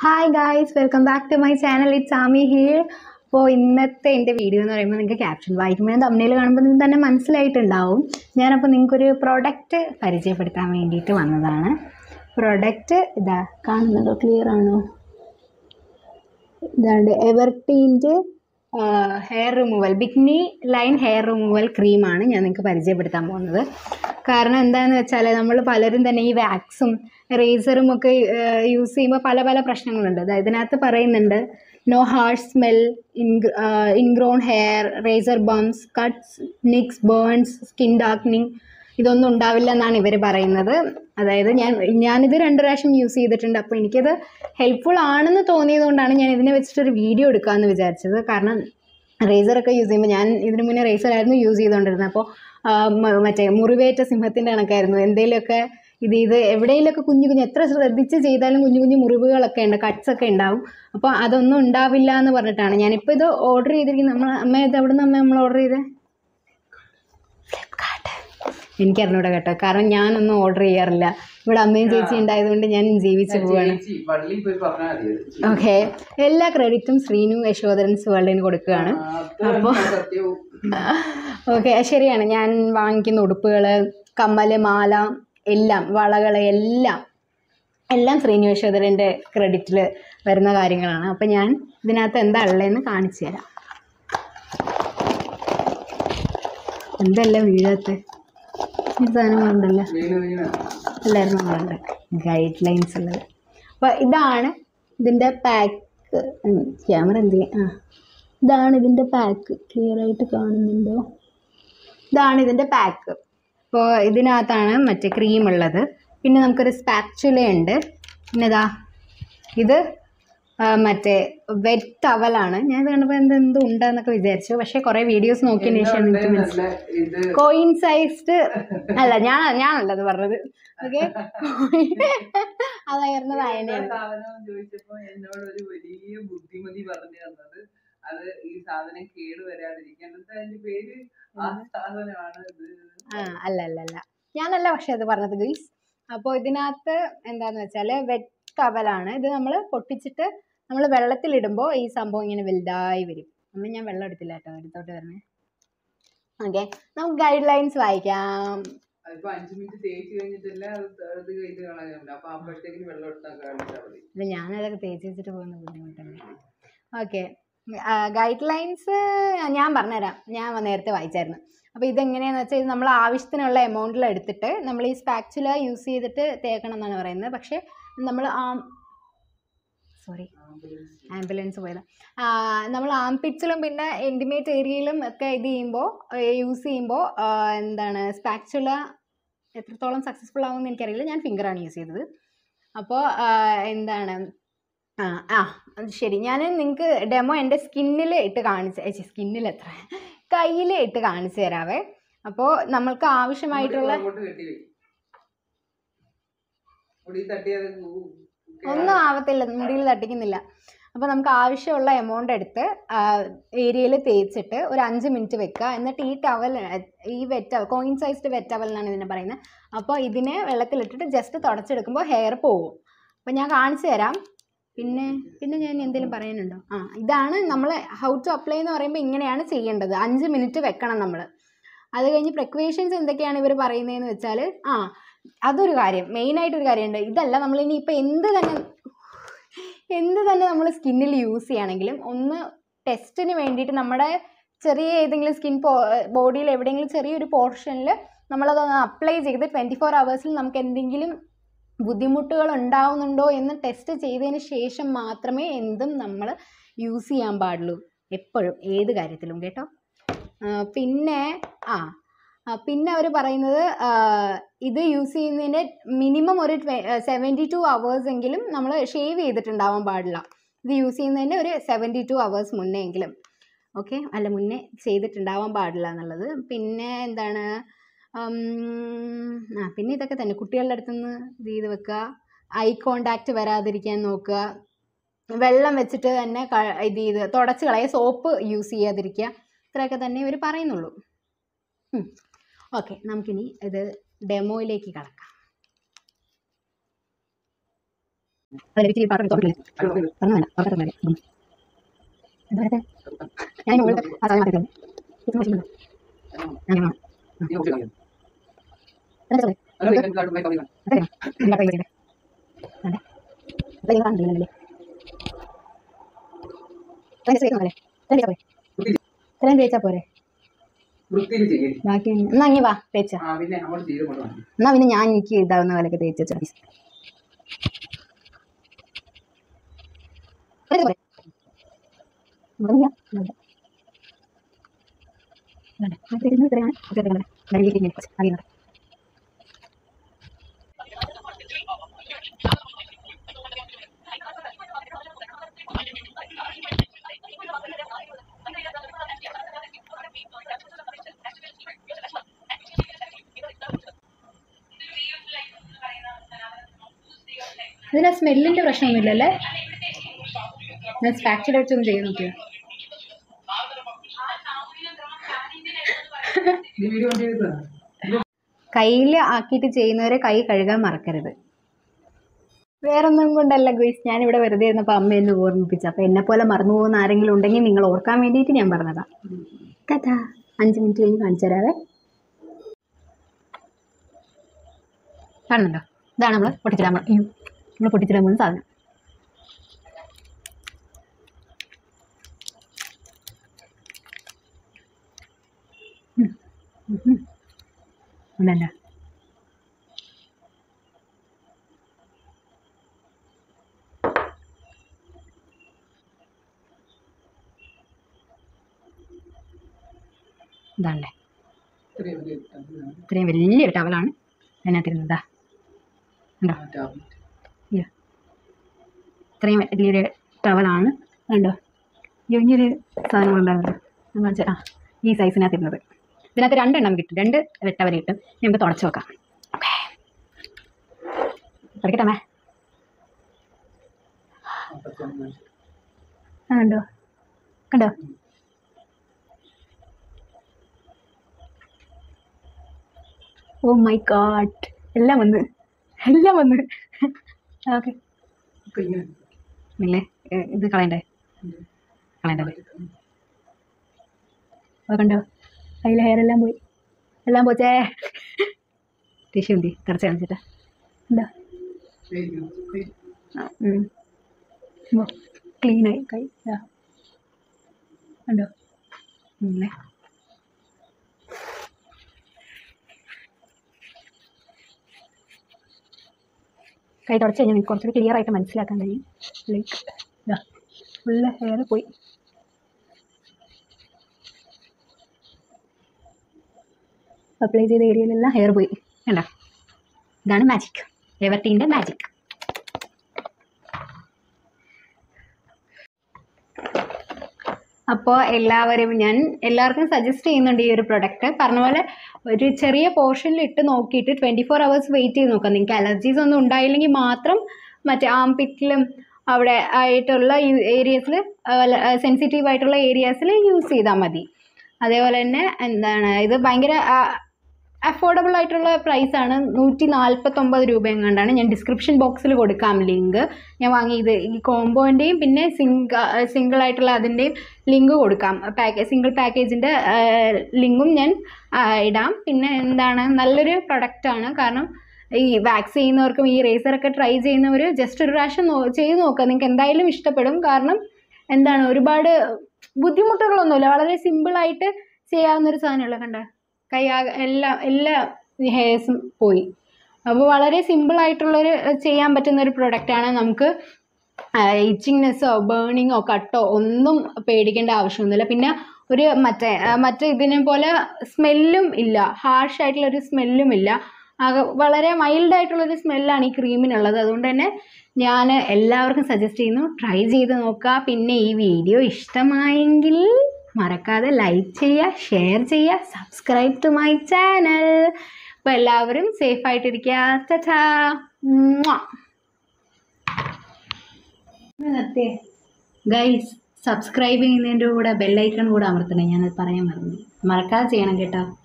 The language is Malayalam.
Hi guys welcome back to my channel it's Ami here അപ്പോൾ ഇന്നത്തെ എൻ്റെ വീഡിയോ എന്ന് പറയുമ്പോൾ നിങ്ങൾക്ക് ക്യാപ്ഷൻ വായിക്കുമ്പോൾ തമ്മിൽ കാണുമ്പോൾ നിങ്ങൾക്ക് തന്നെ മനസ്സിലായിട്ടുണ്ടാവും ഞാനപ്പോൾ നിങ്ങൾക്കൊരു പ്രൊഡക്റ്റ് പരിചയപ്പെടുത്താൻ വേണ്ടിയിട്ട് വന്നതാണ് പ്രൊഡക്റ്റ് ഇതാ കാണുന്നുണ്ടോ ക്ലിയർ ആണോ ഇതാണ്ട് എവർട്ടീൻ്റെ hair removal bikini line hair removal ക്രീമാണ് ഞാൻ നിങ്ങൾക്ക് പരിചയപ്പെടുത്താൻ പോകുന്നത് കാരണം എന്താണെന്ന് വെച്ചാൽ നമ്മൾ പലരും തന്നെ ഈ വാക്സും റേസറും ഒക്കെ യൂസ് ചെയ്യുമ്പോൾ പല പല പ്രശ്നങ്ങളുണ്ട് അതായത് ഇതിനകത്ത് പറയുന്നുണ്ട് no harsh smell ingrown hair razor bumps cuts nicks burns skin darkening ഇതൊന്നും ഉണ്ടാവില്ല എന്നാണ് ഇവർ പറയുന്നത് അതായത് ഞാൻ ഞാനിത് രണ്ട് പ്രാവശ്യം യൂസ് ചെയ്തിട്ടുണ്ട് അപ്പോൾ എനിക്കത് ഹെൽപ്ഫുൾ ആണെന്ന് തോന്നിയത് കൊണ്ടാണ് ഞാൻ ഇതിനെ വെച്ചിട്ടൊരു വീഡിയോ എടുക്കാമെന്ന് വിചാരിച്ചത് കാരണം റേസറൊക്കെ യൂസ് ചെയ്യുമ്പോൾ ഞാൻ ഇതിനു മുന്നേ റേസറായിരുന്നു യൂസ് ചെയ്തുകൊണ്ടിരുന്നത് അപ്പോൾ മറ്റേ മുറിവേറ്റ സിംഹത്തിൻ്റെ കണക്കായിരുന്നു എന്തെങ്കിലുമൊക്കെ ഇത് ഇത് എവിടെയെങ്കിലുമൊക്കെ കുഞ്ഞു കുഞ്ഞു എത്ര ശ്രദ്ധിച്ച് ചെയ്താലും കുഞ്ഞു കുഞ്ഞു മുറിവുകളൊക്കെ ഉണ്ട് കട്ട്സ് ഒക്കെ ഉണ്ടാവും അപ്പോൾ അതൊന്നും ഉണ്ടാവില്ല എന്ന് പറഞ്ഞിട്ടാണ് ഞാനിപ്പോൾ ഇത് ഓർഡർ ചെയ്തിരിക്കുന്നത് നമ്മൾ അമ്മ ഇത് എവിടെ നിന്ന് അമ്മ നമ്മൾ ഓർഡർ ചെയ്തത് ഫ്ലിപ്കാർട്ട് എനിക്കറിഞ്ഞൂടെ കേട്ടോ കാരണം ഞാനൊന്നും ഓർഡർ ചെയ്യാറില്ല ഇവിടെ അമ്മയും ചേച്ചി ഉണ്ടായതുകൊണ്ട് ഞാൻ ജീവിച്ചു പോവാണ് ചേച്ചി പള്ളിയിൽ പോയി പറഞ്ഞാൽ മതി അത്. ഓക്കെ എല്ലാ ക്രെഡിറ്റും ശ്രീനു യശോധരൻസ് വേൾഡിന് കൊടുക്കുകയാണ് ആ, അത്രയും സത്യവും ഓക്കെ ശരിയാണ് ഞാൻ വാങ്ങിക്കുന്ന ഉടുപ്പുകൾ കമ്മല് മാല എല്ലാം വളകൾ എല്ലാം എല്ലാം ശ്രീനു യശോധരൻ്റെ ക്രെഡിറ്റിൽ വരുന്ന കാര്യങ്ങളാണ് അപ്പം ഞാൻ ഇതിനകത്ത് എന്താ ഉള്ളതെന്ന് കാണിച്ചു തരാം എന്തല്ല വീഴാത്ത ഈ സാധനങ്ങളുണ്ടല്ലോ വീണ് വീണ് എല്ലാവരും നമ്മളുണ്ട് ഗൈഡ് ലൈൻസ് ഉള്ളത് അപ്പോൾ ഇതാണ് ഇതിൻ്റെ പാക്ക് ക്യാമറ എന്ത് ചെയ്യും? ആ ഇതാണ് ഇതിൻ്റെ പാക്ക് ക്ലിയർ ആയിട്ട് കാണുന്നുണ്ടോ ഇതാണ് ഇതിൻ്റെ പാക്ക് അപ്പോൾ ഇതിനകത്താണ് മറ്റേ ക്രീം ഉള്ളത് പിന്നെ നമുക്കൊരു സ്പാച്ചുല ഉണ്ട് പിന്നെ ഇതാ ഇത് ആ, മറ്റേ വെറ്റ് ടവലാണ് ഞാൻ ഇത് കണ്ടപ്പോൾ എന്ത് എന്ത് ഉണ്ടെന്നൊക്കെ വിചാരിച്ചു പക്ഷേ കുറേ വീഡിയോസ് നോക്കിയതിന് ശേഷം എനിക്ക് മനസ്സിലായി നല്ല ഇത് കോയിൻസൈസ്ഡ് അല്ല ഞാൻ ഞാനല്ലത് പറഞ്ഞത് ഓക്കെ അതായിരുന്നു എന്താ വായനയാണ് സാധനം ചോദിച്ചപ്പോ എന്നോട് ഒരു വലിയ ബുദ്ധിമതി പറഞ്ഞു തന്നത് അത് ഈ സാധനം കേട് വരാതിരിക്കാൻ എന്താ അതിന്റെ പേര് ആ സാധനമാണ് ഇത് ആ അല്ല അല്ല അല്ല ഞാനല്ല പക്ഷെ അത് പറഞ്ഞത് ഗൈസ് അപ്പോൾ ഇതിനകത്ത് എന്താന്ന് വെച്ചാൽ വെറ്റ് കവലാണ് ഇത് നമ്മൾ പൊട്ടിച്ചിട്ട് നമ്മൾ വെള്ളത്തിലിടുമ്പോൾ ഈ സംഭവം ഇങ്ങനെ വലുതായി വരും അമ്മ ഞാൻ വെള്ളം എടുത്തില്ല കേട്ടോ എടുത്തോട്ട് വരണേ ഓക്കെ നമുക്ക് ഗൈഡ് ലൈൻസ് വായിക്കാം അതിപ്പോ അഞ്ചു മിനിറ്റ് തേച്ച് കഴിഞ്ഞിട്ടല്ല അത് ഇത് ഇത് കളയുന്നുണ്ട് അപ്പൊ അപ്പോഴത്തേക്കും വെള്ളം എടുത്താൽ കാണിച്ചാൽ മതി അല്ല ഞാനതൊക്കെ തേച്ച് വെച്ചിട്ട് പോകുന്ന ബുദ്ധിമുട്ടല്ലേ ഓക്കെ ഗൈഡ് ലൈൻസ് ഞാൻ പറഞ്ഞുതരാം ഞാൻ നേരത്തെ വായിച്ചായിരുന്നു അപ്പോൾ ഇതെങ്ങനെയാണെന്ന് വെച്ചാൽ ഇത് നമ്മൾ ആവശ്യത്തിനുള്ള എമൗണ്ടിൽ എടുത്തിട്ട് നമ്മൾ ഈ സ്പാക്ചുല യൂസ് ചെയ്തിട്ട് തേക്കണം എന്നാണ് പറയുന്നത് പക്ഷേ നമ്മൾ ആ സോറി ആംബുലൻസ് പോയത് നമ്മൾ ആംപിറ്റ്സിലും പിന്നെ ഇൻറ്റിമേറ്റ് ഏരിയയിലും ഒക്കെ ഇത് ചെയ്യുമ്പോൾ യൂസ് ചെയ്യുമ്പോൾ എന്താണ് സ്പാക്ചുല എത്രത്തോളം സക്സസ്ഫുൾ ആവുമെന്ന് എനിക്കറിയില്ല ഞാൻ ഫിംഗറാണ് യൂസ് ചെയ്തത് അപ്പോൾ എന്താണ് ആ ആ അത് ശരി ഞാൻ നിങ്ങൾക്ക് ഡെമോ എൻ്റെ സ്കിന്നിൽ ഇട്ട് കാണിച്ച് സ്കിന്നിൽ എത്ര കയ്യിൽ ഇട്ട് കാണിച്ചു തരാവേ അപ്പോൾ നമ്മൾക്ക് ആവശ്യമായിട്ടുള്ള അങ്ങോട്ട് കെട്ടി വെക്കും മുടി തട്ടിയത് ഒന്നും ആവത്തില്ല മുടിയിൽ തട്ടിക്കുന്നില്ല അപ്പോൾ നമുക്ക് ആവശ്യമുള്ള എമൗണ്ട് എടുത്ത് ഏരിയയിൽ തേച്ചിട്ട് ഒരു അഞ്ച് മിനിറ്റ് വെക്കുക എന്നിട്ട് ഈ ടവൽ ഈ wet coin sized wet towel എന്നാണ് ഇതിനെ പറയുന്നത് അപ്പോൾ ഇതിനെ വെള്ളത്തിലിട്ടിട്ട് ജസ്റ്റ് തുടച്ചെടുക്കുമ്പോൾ ഹെയർ പോവും അപ്പോൾ ഞാൻ കാണിച്ചു തരാം പിന്നെ പിന്നെ ഞാൻ എന്തെങ്കിലും പറയാനുണ്ടോ ആ ഇതാണ് നമ്മൾ ഹൗ ടു അപ്ലൈ എന്ന് പറയുമ്പോൾ ഇങ്ങനെയാണ് ചെയ്യേണ്ടത് അഞ്ച് മിനിറ്റ് വെക്കണം നമ്മൾ അത് കഴിഞ്ഞ് പ്രിക്വേഷൻസ് എന്തൊക്കെയാണ് ഇവർ പറയുന്നതെന്ന് വെച്ചാൽ ആ അതൊരു കാര്യം മെയിനായിട്ടൊരു കാര്യമുണ്ട് ഇതല്ല നമ്മൾ ഇനി ഇപ്പോൾ എന്ത് തന്നെ എന്ത് തന്നെ നമ്മൾ സ്കിന്നിൽ യൂസ് ചെയ്യുകയാണെങ്കിലും ഒന്ന് ടെസ്റ്റിന് വേണ്ടിയിട്ട് നമ്മുടെ ചെറിയ ഏതെങ്കിലും സ്കിൻ ബോഡിയിൽ എവിടെയെങ്കിലും ചെറിയൊരു പോർഷനിൽ നമ്മളതൊന്ന് അപ്ലൈ ചെയ്ത് ട്വൻറ്റി ഫോർ അവേഴ്സിൽ നമുക്ക് എന്തെങ്കിലും ബുദ്ധിമുട്ടുകൾ ഉണ്ടാവുന്നുണ്ടോ എന്ന് ടെസ്റ്റ് ചെയ്തതിന് ശേഷം മാത്രമേ എന്തും നമ്മൾ യൂസ് ചെയ്യാൻ പാടുള്ളൂ എപ്പോഴും ഏത് കാര്യത്തിലും കേട്ടോ ആ, പിന്നെ ആ ആ, പിന്നെ അവർ പറയുന്നത് ആ, ഇത് യൂസ് ചെയ്യുന്നതിന് മിനിമം ഒരു സെവൻറ്റി ടു അവേഴ്സ് എങ്കിലും നമ്മൾ ഷേവ് ചെയ്തിട്ടുണ്ടാവാൻ പാടില്ല ഇത് യൂസ് ചെയ്യുന്നതിന് ഒരു സെവൻറ്റി ടു അവേഴ്സ് മുന്നേ എങ്കിലും ഓക്കെ അല്ല മുന്നേ ചെയ്തിട്ടുണ്ടാവാൻ പാടില്ല എന്നുള്ളത് പിന്നെ എന്താണ് ഉം, ആ പിന്നെ ഇതൊക്കെ തന്നെ കുട്ടികളുടെ അടുത്തുനിന്ന് ഇത് ചെയ്ത് വെക്കുക ഐ കോണ്ടാക്റ്റ് വരാതിരിക്കാൻ നോക്കുക വെള്ളം വെച്ചിട്ട് തന്നെ ക- ഇത് ചെയ്ത് തുടച്ച് കളയുക സോപ്പ് യൂസ് ചെയ്യാതിരിക്കുക ഇത്രയൊക്കെ തന്നെ ഇവർ പറയുന്നുള്ളൂ ഓക്കെ നമുക്കിനി ഇത് ഡെമോയിലേക്ക് കടക്കാം അതെ ഇച്ചിരി പാത്രം എടുത്തോട്ടില്ല പറഞ്ഞു വേണ്ട പുറത്തൊക്കെ മതി ഉം. എന്താ പറയട്ടെ ഞാൻ മുകളിൽ ആ സാധനം മാറ്റി തന്നു ഇത് വെച്ചിട്ടുണ്ടോ? ഞാൻ വേണം. എന്താ ചോദിച്ചത്? അതെയോ? എന്താ കൈ വെച്ചത്? അതെ. അപ്പൊ ഇത് കാണുന്നില്ലല്ലേ? ഇത്രയും ദിവസം വെക്കുന്നതല്ലേ? ഇത്രയും ദിവസം പോരെ? ഇത്രയും തേച്ചാ പോരെ വൃത്തിയിൽ ചെയ്യേ ബാക്കി എന്നാ അങ്ങ് വാ തേച്ച ആ പിന്നെ അങ്ങോട്ട് ചെയ്ത് കൊണ്ടുവന്നു എന്നാ പിന്നെ ഞാൻ എനിക്ക് ഇതാവുന്ന പോലെയൊക്കെ തേച്ച് വെച്ചാൽ മതി ഇത്രയും പോരെ? ഇവിടെ നിന്നാ? ഇവിടെ. വേണ്ട. ആ തേക്കുന്നത് ഇത്രയാണ്. ഇത് ഇത്രയാണ്. ഇവിടെ ഇരിക്കുന്ന ഇരിക്കുന്ന കുറച്ച് അറിയുന്നത്. ഇതിന് സ്മെല്ലിന്റെ പ്രശ്നമൊന്നുമില്ലല്ലേ ഞാൻ സ്പാച്ചിൽ വെച്ചൊന്ന് ചെയ്ത് നോക്കിയോ നീ വീഡിയോ ചെയ്തതാ കയ്യിൽ ആക്കിയിട്ട് ചെയ്യുന്നവരെ കൈ കഴുകാൻ മറക്കരുത് വേറൊന്നും കൊണ്ടല്ല ഗുയിസ് ഞാനിവിടെ വെറുതെ ഇരുന്നപ്പോൾ അമ്മ എന്നെ ഓർമ്മിപ്പിച്ചു അപ്പോൾ എന്നെ പോലെ മറന്നു പോകുന്ന ആരെങ്കിലും ഉണ്ടെങ്കിൽ നിങ്ങൾ ഓർക്കാൻ വേണ്ടിയിട്ട് ഞാൻ പറഞ്ഞതാ കഥാ അഞ്ച് മിനിറ്റ് കഴിഞ്ഞ് കാണിച്ചു തരാവേ കാണുന്നുണ്ടോ ഇതാണ് നമ്മൾ പൊട്ടിച്ചിടാൻ പോ- അയ്യോ നമ്മൾ പൊട്ടിച്ചിടാൻ പോകുന്ന സാധനം ഉം. ഉം ഉം. ഉണ്ടല്ലോ ഇതാണല്ലേ ഇത്രയും വലിയ ടാബ്ലറ്റ്. ഇത്രയും വലിയൊരു ടവലാണ് അതിനകത്തിരുന്നതാ ഉണ്ടോ ആ ടാബ്ലറ്റ്. ഇയ്യോ. ഇത്രയും വലിയൊരു ടവലാണ് കണ്ടോ ഇനിയൊരു സാധനങ്ങളുണ്ടാകുന്നത് ഞാൻ കാണിച്ചു ആ ഈ സൈസിനകത്തിരുന്നത് ഇതിനകത്ത് രണ്ടെണ്ണം കിട്ടും രണ്ട് വെട്ടവര് കിട്ടും ഇനി നമുക്ക് തുടച്ച് നോക്കാം ഓക്കെ പഠിക്കട്ടെ അപ്പത്തൊന്ന് ആ കണ്ടോ കണ്ടോ ഓ മൈ ഗാഡ് എല്ലാം വന്ന് എല്ലാം വന്ന് ഓക്കെ ഒക്കെ ഇങ്ങനെ ഇല്ലേ ഏ, ഇത് കളയണ്ടേ ഉം. കളയണ്ടേ അത് കണ്ടോ അതിലെ ഹെയർ എല്ലാം പോയി എല്ലാം പോച്ചേ ടിഷ്യൂ എന്തി തുടച്ച് കാണിച്ചിട്ടാ എന്താ അയ്യോ. ക്ലീനായി കൈ ദാ. കണ്ടോ ഇല്ലേ കൈ തുടച്ച് കഴിഞ്ഞാൽ നിങ്ങൾക്ക് കുറച്ചുകൂടി ക്ലിയർ ആയിട്ട് മനസ്സിലാക്കാൻ കഴിയും ലൈക്ക് ഇതാ ഫുള്ള് ഹെയർ പോയി അപ്ലൈ ചെയ്ത ഏരിയയിലെല്ലാം ഹെയർ പോയി കണ്ടോ ഇതാണ് മാജിക് എവർട്ടീൻ്റെ മാജിക് അപ്പോൾ എല്ലാവരും ഞാൻ എല്ലാവർക്കും സജസ്റ്റ് ചെയ്യുന്നുണ്ട് ഈ ഒരു പ്രൊഡക്റ്റ് പറഞ്ഞ പോലെ ഒരു ചെറിയ പോർഷനിൽ ഇട്ട് നോക്കിയിട്ട് ട്വൻറ്റി ഫോർ അവേഴ്സ് വെയിറ്റ് ചെയ്ത് നോക്കാം നിങ്ങൾക്ക് അലർജീസ് ഒന്നും ഉണ്ടായില്ലെങ്കിൽ മാത്രം മറ്റേ ആംപിറ്റിലും അവിടെ ആയിട്ടുള്ള ഏരിയസിൽ സെൻസിറ്റീവ് ആയിട്ടുള്ള ഏരിയാസിൽ യൂസ് ചെയ്താൽ മതി അതേപോലെ തന്നെ എന്താണ് ഇത് ഭയങ്കര അഫോർഡബിൾ ആയിട്ടുള്ള പ്രൈസ് ആണ് നൂറ്റി നാൽപ്പത്തൊമ്പത് രൂപ എങ്ങാണ്ടാണ് ഞാൻ ഡിസ്ക്രിപ്ഷൻ ബോക്സിൽ കൊടുക്കാം ലിങ്ക് ഞാൻ വാങ്ങിയത് ഈ കോംബോൻ്റെയും പിന്നെ സിംഗ സിംഗിൾ ആയിട്ടുള്ള അതിൻ്റെയും ലിങ്ക് കൊടുക്കാം പാക്കേ സിംഗിൾ പാക്കേജിൻ്റെ ലിങ്കും ഞാൻ ആ, ഇടാം പിന്നെ എന്താണ് നല്ലൊരു പ്രൊഡക്റ്റാണ് കാരണം ഈ വാക്സ് ചെയ്യുന്നവർക്കും ഈ റേസറൊക്കെ ട്രൈ ചെയ്യുന്നവർ ജസ്റ്റ് ഒരു പ്രാവശ്യം നോ ചെയ്ത് നോക്കുക നിങ്ങൾക്ക് എന്തായാലും ഇഷ്ടപ്പെടും കാരണം എന്താണ് ഒരുപാട് ബുദ്ധിമുട്ടുകളൊന്നുമില്ല വളരെ സിമ്പിളായിട്ട് ചെയ്യാവുന്നൊരു സാധനമുള്ള കണ്ട കൈ ആകെ എല്ലാം എല്ലാ ഹെയർസും പോയി അപ്പോൾ വളരെ സിമ്പിളായിട്ടുള്ളൊരു ചെയ്യാൻ പറ്റുന്ന ഒരു പ്രൊഡക്റ്റാണ് നമുക്ക് ഇച്ചിങ്നെസ്സോ ബേണിങ്ങോ കട്ടോ ഒന്നും പേടിക്കേണ്ട ആവശ്യമൊന്നുമില്ല പിന്നെ ഒരു മറ്റേ ആ, മറ്റേ ഇതിനെ പോലെ സ്മെല്ലും ഇല്ല ഹാർഷ് ആയിട്ടുള്ള ഒരു സ്മെല്ലും ഇല്ല ആകെ വളരെ മൈൽഡ് ആയിട്ടുള്ളൊരു സ്മെല്ലാണ് ഈ ക്രീമിനുള്ളത് അതുകൊണ്ട് തന്നെ ഞാൻ എല്ലാവർക്കും സജസ്റ്റ് ചെയ്യുന്നു ട്രൈ ചെയ്ത് നോക്കുക പിന്നെ ഈ വീഡിയോ ഇഷ്ടമായെങ്കിൽ മറക്കാതെ ലൈക്ക് ചെയ്യുക ഷെയർ ചെയ്യുക സബ്സ്ക്രൈബ് ടു മൈ ചാനൽ അപ്പോൾ എല്ലാവരും സേഫ് ആയിട്ടിരിക്കുക ചാ നിർത്തിയേ ഗൈസ് സബ്സ്ക്രൈബ് ചെയ്യുന്നതിൻ്റെ കൂടെ ബെല്ലൈക്കൺ കൂടെ അമർത്തണേ ഞാനത് പറയാൻ മറന്നു മറക്കാതെ ചെയ്യണം കേട്ടോ